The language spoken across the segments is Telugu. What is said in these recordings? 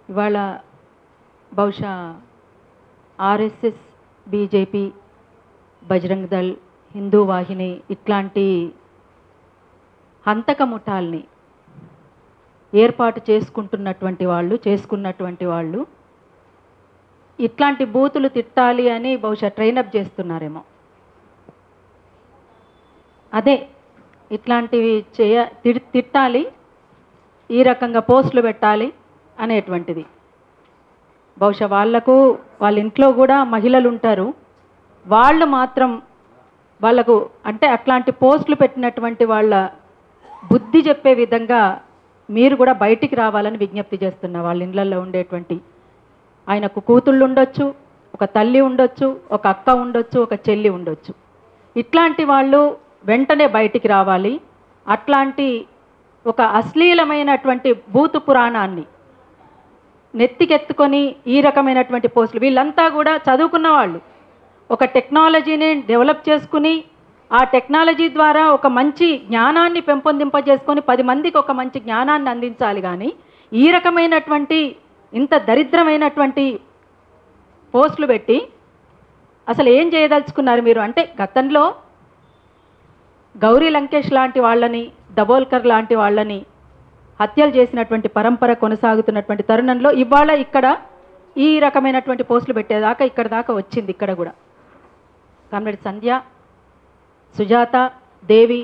ఇవాళ బహుశా ఆర్ఎస్ఎస్ బీజేపీ బజరంగ్ దళ్ హిందూ వాహిని ఇట్లాంటి హంతక ముఠాల్ని ఏర్పాటు చేసుకుంటున్నటువంటి వాళ్ళు చేసుకున్నటువంటి వాళ్ళు ఇట్లాంటి బూతులు తిట్టాలి అని బహుశా ట్రైనప్ చేస్తున్నారేమో అదే ఇట్లాంటివి చేయ తి- తిట్టాలి ఈ రకంగా పోస్టులు పెట్టాలి అనేటువంటిది బహుశా వాళ్లకు వాళ్ళ ఇంట్లో కూడా మహిళలు ఉంటారు వాళ్ళు మాత్రం వాళ్ళకు అంటే అట్లాంటి పోస్టులు పెట్టినటువంటి వాళ్ళ బుద్ధి చెప్పే విధంగా మీరు కూడా బయటికి రావాలని విజ్ఞప్తి చేస్తున్నా వాళ్ళ ఇళ్ళల్లో ఉండేటువంటి ఆయనకు కూతుళ్ళు ఉండొచ్చు ఒక తల్లి ఉండొచ్చు ఒక అక్క ఉండొచ్చు ఒక చెల్లి ఉండొచ్చు ఇట్లాంటి వాళ్ళు వెంటనే బయటికి రావాలి అట్లాంటి ఒక అశ్లీలమైనటువంటి భూతు పురాణాన్ని నెత్తికెత్తుకొని ఈ రకమైనటువంటి పోస్టులు వీళ్ళంతా కూడా చదువుకున్న వాళ్ళు ఒక టెక్నాలజీని డెవలప్ చేసుకుని ఆ టెక్నాలజీ ద్వారా ఒక మంచి జ్ఞానాన్ని పెంపొందింపజేసుకొని పది మందికి ఒక మంచి జ్ఞానాన్ని అందించాలి కానీ ఈ రకమైనటువంటి ఇంత దరిద్రమైనటువంటి పోస్టులు పెట్టి అసలు ఏం చేయదలుచుకున్నారు మీరు అంటే గతంలో గౌరీ లంకేష్ లాంటి వాళ్ళని దబోల్కర్ లాంటి వాళ్ళని హత్యలు చేసినటువంటి పరంపర కొనసాగుతున్నటువంటి తరుణంలో ఇవాళ ఇక్కడ ఈ రకమైనటువంటి పోస్టులు పెట్టేదాకా ఇక్కడ దాకా వచ్చింది ఇక్కడ కూడా కామ్రేడ్ సంధ్య సుజాత దేవి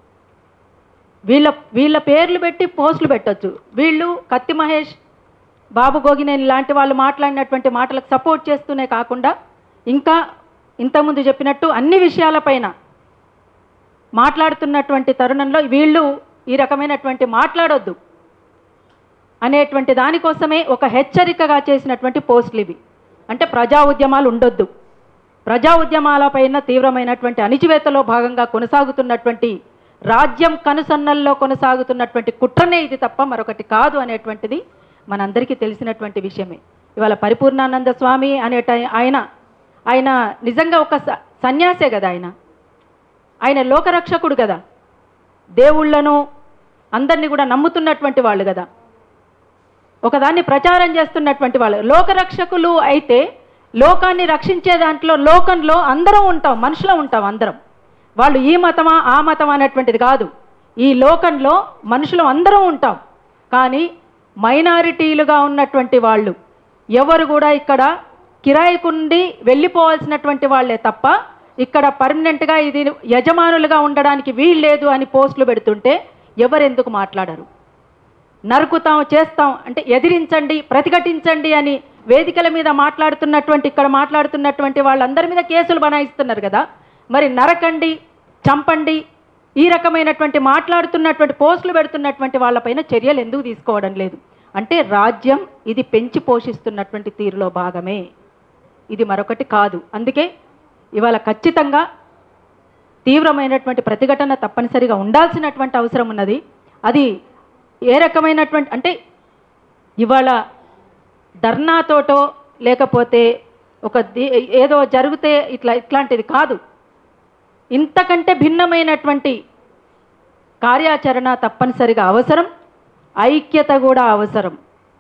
వీళ్ళ వీళ్ళ పేర్లు పెట్టి పోస్టులు పెట్టొచ్చు వీళ్ళు కత్తి మహేష్ బాబు గోగినేని లాంటి వాళ్ళు మాట్లాడినటువంటి మాటలకు సపోర్ట్ చేస్తూనే కాకుండా ఇంకా ఇంతకుముందు చెప్పినట్టు అన్ని విషయాలపైన మాట్లాడుతున్నటువంటి తరుణంలో వీళ్ళు ఈ రకమైనటువంటి మాట్లాడొద్దు అనేటువంటి దానికోసమే ఒక హెచ్చరికగా చేసినటువంటి పోస్టులు ఇవి అంటే ప్రజా ఉద్యమాలు ఉండొద్దు ప్రజా ఉద్యమాలపైన తీవ్రమైనటువంటి అణిచివేతలో భాగంగా కొనసాగుతున్నటువంటి రాజ్యం కనుసన్నల్లో కొనసాగుతున్నటువంటి కుట్రనే ఇది తప్ప మరొకటి కాదు అనేటువంటిది మనందరికీ తెలిసినటువంటి విషయమే ఇవాళ పరిపూర్ణానంద స్వామి అనేట ఆయన ఆయన నిజంగా ఒక స- సన్యాసే కదా ఆయన ఆయన లోకరక్షకుడు కదా దేవుళ్ళను అందరినీ కూడా నమ్ముతున్నటువంటి వాళ్ళు కదా ఒకదాన్ని ప్రచారం చేస్తున్నటువంటి వాళ్ళు లోకరక్షకులు అయితే లోకాన్ని రక్షించే దాంట్లో లోకంలో అందరం ఉంటాం మనుషులం ఉంటాం అందరం వాళ్ళు ఈ మతమా ఆ మతం అనేటువంటిది కాదు ఈ లోకంలో మనుషులం అందరం ఉంటాం కానీ మైనారిటీలుగా ఉన్నటువంటి వాళ్ళు ఎవరు కూడా ఇక్కడ కిరాయికుండి వెళ్ళిపోవాల్సినటువంటి వాళ్ళే తప్ప ఇక్కడ పర్మనెంట్గా ఇది యజమానులుగా ఉండడానికి వీల్లేదు అని పోస్టులు పెడుతుంటే ఎవరెందుకు మాట్లాడరు నరుకుతాం చేస్తాం అంటే ఎదిరించండి ప్రతిఘటించండి అని వేదికల మీద మాట్లాడుతున్నటువంటి ఇక్కడ మాట్లాడుతున్నటువంటి వాళ్ళందరి మీద కేసులు బనాయిస్తున్నారు కదా మరి నరకండి చంపండి ఈ రకమైనటువంటి మాట్లాడుతున్నటువంటి పోస్టులు పెడుతున్నటువంటి వాళ్ళపైన చర్యలు ఎందుకు తీసుకోవడం లేదు అంటే రాజ్యం ఇది పెంచి పోషిస్తున్నటువంటి తీరులో భాగమే ఇది మరొకటి కాదు అందుకే ఇవాళ ఖచ్చితంగా తీవ్రమైనటువంటి ప్రతిఘటన తప్పనిసరిగా ఉండాల్సినటువంటి అవసరం ఉన్నది అది ఏ రకమైనటువంటి అంటే ఇవాళ ధర్నాతోటో లేకపోతే ఒక ది- ఏదో జరిగితే ఇట్లా ఇట్లాంటిది కాదు ఇంతకంటే భిన్నమైనటువంటి కార్యాచరణ తప్పనిసరిగా అవసరం ఐక్యత కూడా అవసరం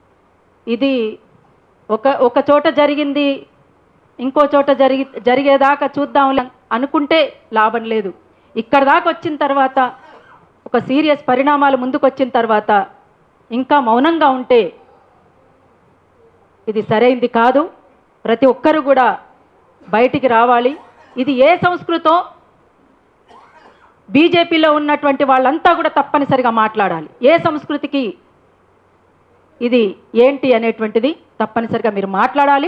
ఇది ఒక ఒక చోట జరిగింది ఇంకో చోట జరిగి జరిగేదాకా చూద్దాం అనుకుంటే లాభం లేదు ఇక్కడ దాకా వచ్చిన తర్వాత ఒక సీరియస్ పరిణామాలు ముందుకు వచ్చిన తర్వాత ఇంకా మౌనంగా ఉంటే ఇది సరైంది కాదు ప్రతి ఒక్కరు కూడా బయటికి రావాలి ఇది ఏ సంస్కృతో బీజేపీలో ఉన్నటువంటి వాళ్ళంతా కూడా తప్పనిసరిగా మాట్లాడాలి ఏ సంస్కృతికి ఇది ఏంటి అనేటువంటిది తప్పనిసరిగా మీరు మాట్లాడాలి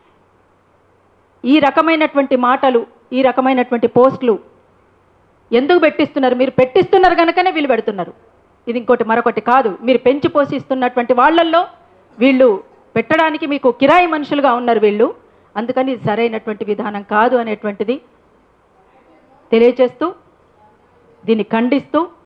ఈ రకమైనటువంటి మాటలు ఈ రకమైనటువంటి పోస్టులు ఎందుకు పెట్టిస్తున్నారు మీరు పెట్టిస్తున్నారు కనుకనే వీళ్ళు పెడుతున్నారు ఇది ఇంకోటి మరొకటి కాదు మీరు పెంచి పోషిస్తున్నటువంటి వాళ్ళల్లో వీళ్ళు పెట్టడానికి మీకు కిరాయి మనుషులుగా ఉన్నారు వీళ్ళు అందుకని ఇది సరైనటువంటి విధానం కాదు అనేటువంటిది తెలియచేస్తూ దీన్ని ఖండిస్తూ